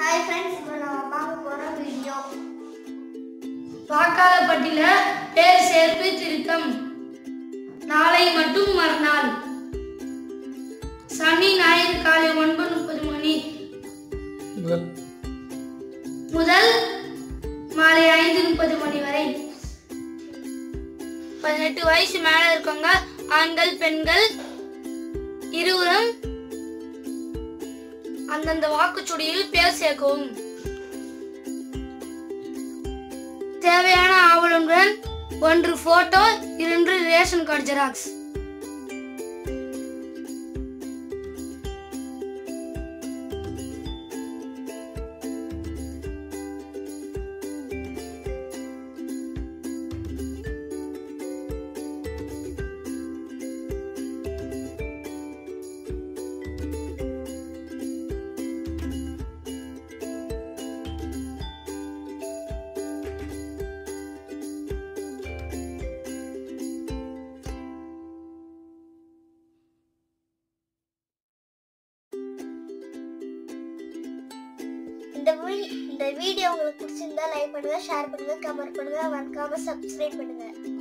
hi friends இப்போ நம்ம பார்க்க போகிற வீடியோ வாக்காள பட்டியல பேர் சேர்ப்பு திருத்தம் நாளை மட்டும் மறுநாள் சனி ஞாயிறு காலை ஒன்பது முப்பது மணி முதல் முதல் மாலை ஐந்து முப்பது மணி வரை பதினெட்டு வயசு மேல இருக்கவங்க ஆண்கள் பெண்கள் இருவரும் அந்தந்த வாக்குச்சூடியில் பேர் சேர்க்கவும் தேவையான ஆவணங்களுடன் ஒன்று போட்டோ இரண்டு ரேஷன் கார்டு ஜெராக்ஸ் இந்த வீ- இந்த வீடியோ உங்களுக்கு பிடிச்சிருந்தா லைக் பண்ணுங்க ஷேர் பண்ணுங்க கமெண்ட் பண்ணுங்க மறக்காம சப்ஸ்கிரைப் பண்ணுங்க